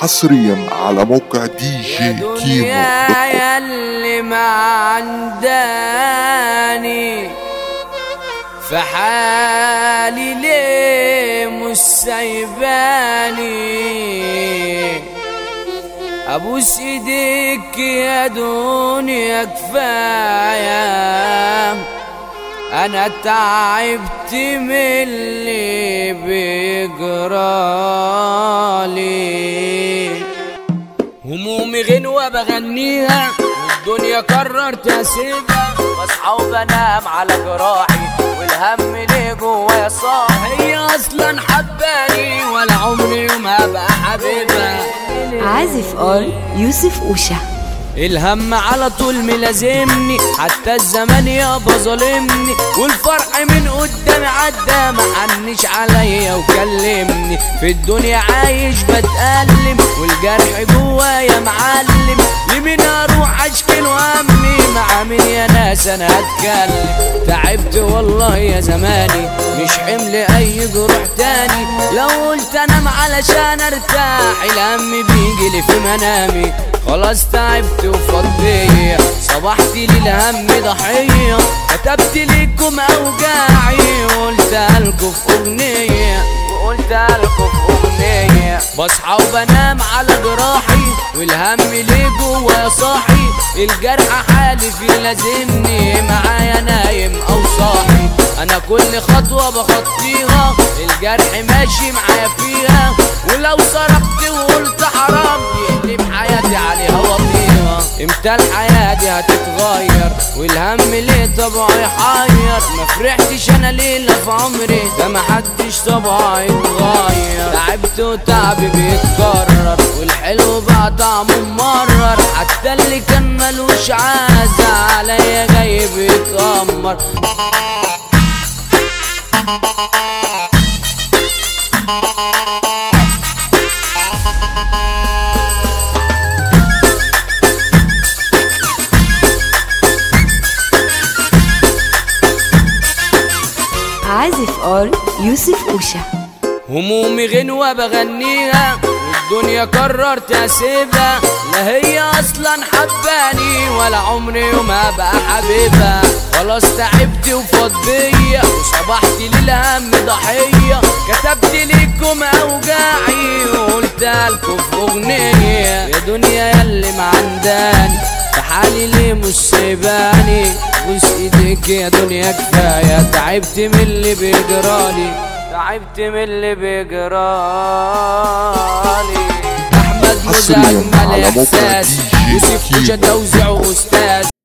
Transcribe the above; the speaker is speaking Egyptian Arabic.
حصريا على موقع دي جي كيمو دوت كوم. دنيا يلي ما عنداني في حالي ليه مش سايباني ابوس ايديك يا دنيا كفايه انا تعبت من اللي بيجرالي همومي غنوة بغنيها والدنيا قررت اسيبها بصحى وبنام على جراحي والهم ليه جوايا صاحي هي اصلا حباني ولا عمري يوم هبقى حبيبها عازف ار يوسف اوشا الهم على طول ملازمني حتى الزمان يابا ظالمني والفرح من قدامي عدى ما حنش عليا وكلمني في الدنيا عايش بتألم والجرح جوايا معلم لمين اروح اشكي همي مع مين يا ناس انا هتكلم تعبت والله يا زماني مش حمل اي جروح تاني لو قلت انام علشان ارتاح الهم بيجي لي في منامي خلاص تعبت وفضية صبحت للهم ضحية كتبت لكم أوجاعي وقلتها لكم في أغنية وقلتها لكم في أغنية بصحى وبنام على جراحي والهم ليه جوا صاحي الجرح حالف يلازمني معايا نايم أو صاحي أنا كل خطوة بخطيها الجرح ماشي معايا فيها ولو صرفت وقلت حرام يقلب حياتي عليها وطيها امتى الحياة دي هتتغير والهم ليه طبعه يحير ما فرحتش انا ليلة في عمري ده ما حدش طبعه يتغير تعبت وتعبي بيتكرر والحلو بقى طعمه ممرر حتى اللي كان ملوش عازة عليا جاي بيتأمر عازف ار يوسف اوشا همومي غنوة بغنيها والدنيا قررت اسيبها لا هي اصلا حباني ولا عمري يوم هبقى حبيبها خلاص تعبت وفضية وصبحت للهم ضحية كتبت لكم اوجاعي وقلتها لكم في اغنية يا دنيا يلي معنداني في حالي ليه مش سيباني بوس ايديك يا دنيا كفاية تعبت من اللي بيجرالي تعبت من اللي بيجرالي احمد حصرياً مزاج على مال موقع احساس دي جي يوسف كيمو. وجا توزيع استاذ